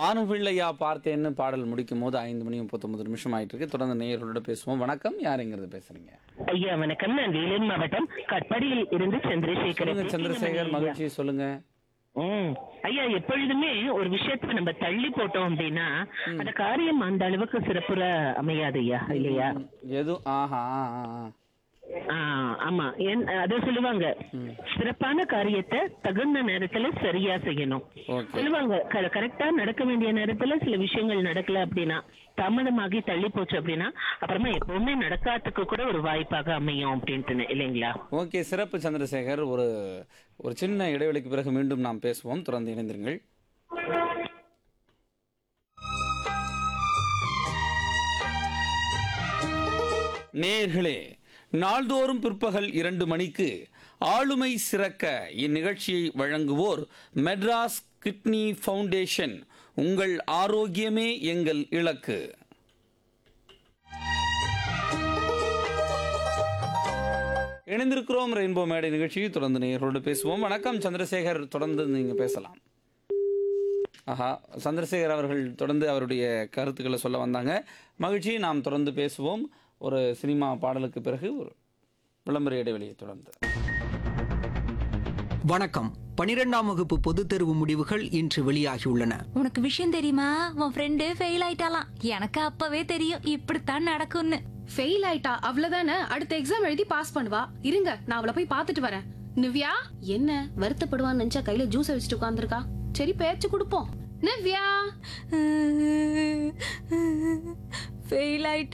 வானவில்லையா பார்த்தேன்னு பாடல் முடிக்கும் போது ஐந்து மணி முப்பத்தொன்பது நிமிஷம் ஆயிட்டு இருக்கு தொடர்ந்து நேயர்களோட பேசுவோம் வணக்கம் யாருங்கிறது பேசுறீங்க ஐயா வணக்கம் நான் வேலூர் மாவட்டம் கட்பாடியில் இருந்து சந்திரசேகர் சொல்லுங்க சந்திரசேகர் மகிழ்ச்சி சொல்லுங்க ம். ஐயா எப்பொழுதுமே ஒரு விஷயத்தை நம்ம தள்ளி போட்டோம் அப்படின்னா அந்த காரியம் அந்த அளவுக்கு சிறப்புற அமையாது ஐயா இல்லையா எது ஆஹா ஆ, ஆ, ஆ. ஆ, ஆமா என்- அத சொல்லுவாங்க சிறப்பான காரியத்தை தகுந்த நேரத்துல சரியா செய்யணும் ஓகே சொல்லுவாங்க கரெக்டா நடக்க வேண்டிய நேரத்துல சில விஷயங்கள் நடக்கல அப்படின்னா தாமதமாகி தள்ளி போச்சு அப்படின்னா அப்புறமா எப்பவுமே நடக்காததுக்கு கூட ஒரு வாய்ப்பாக அமையும் அப்படின்ட்டு இல்லைங்களா ஓகே சிறப்பு சந்திரசேகர் ஒரு ஒரு சின்ன இடைவெளிக்கு பிறகு மீண்டும் நாம் பேசுவோம் தொடர்ந்து இணைந்திருங்கள் நேர்களே நாள்தோறும் பிற்பகல் இரண்டு மணிக்கு ஆளுமை சிறக்க இந்நிகழ்ச்சியை வழங்குவோர் மெட்ராஸ் கிட்னி ஃபவுண்டேஷன் உங்கள் ஆரோக்கியமே எங்கள் இலக்கு இணைந்திருக்கிறோம் ரெயின்போ மேடை நிகழ்ச்சியை தொடர்ந்து நேயர்களோடு பேசுவோம் வணக்கம் சந்திரசேகர் தொடர்ந்து நீங்க பேசலாம் ஆஹா சந்திரசேகர் அவர்கள் தொடர்ந்து அவருடைய கருத்துக்களை சொல்ல வந்தாங்க மகிழ்ச்சி நாம் தொடர்ந்து பேசுவோம் ஒரு சினிமா பாடலுக்கு பிறகு ஒரு விளம்பர இடைவெளியை தொடர்ந்து வணக்கம் பனிரெண்டாம் வகுப்பு பொதுத் தேர்வு முடிவுகள் இன்று வெளியாகியுள்ளன உனக்கு விஷயம் தெரியுமா உன் ஃப்ரெண்டு ஃபெயில் ஆயிட்டாலாம் எனக்கு அப்பவே தெரியும் இப்படித்தான் நடக்கும்னு ஃபெயில் ஆயிட்டா அவ்வளவுதானே அடுத்த எக்ஸாம் எழுதி பாஸ் பண்ணுவா இருங்க நான் அவளை போய் பார்த்துட்டு வரேன் நிவ்யா என்ன வருத்தப்படுவான்னு நினைச்சா கையில ஜூஸ் வச்சுட்டு உட்காந்துருக்கா சரி பேச்சு கொடுப்போம் நிவ்யா ஃபெயில் ஆயிட்டா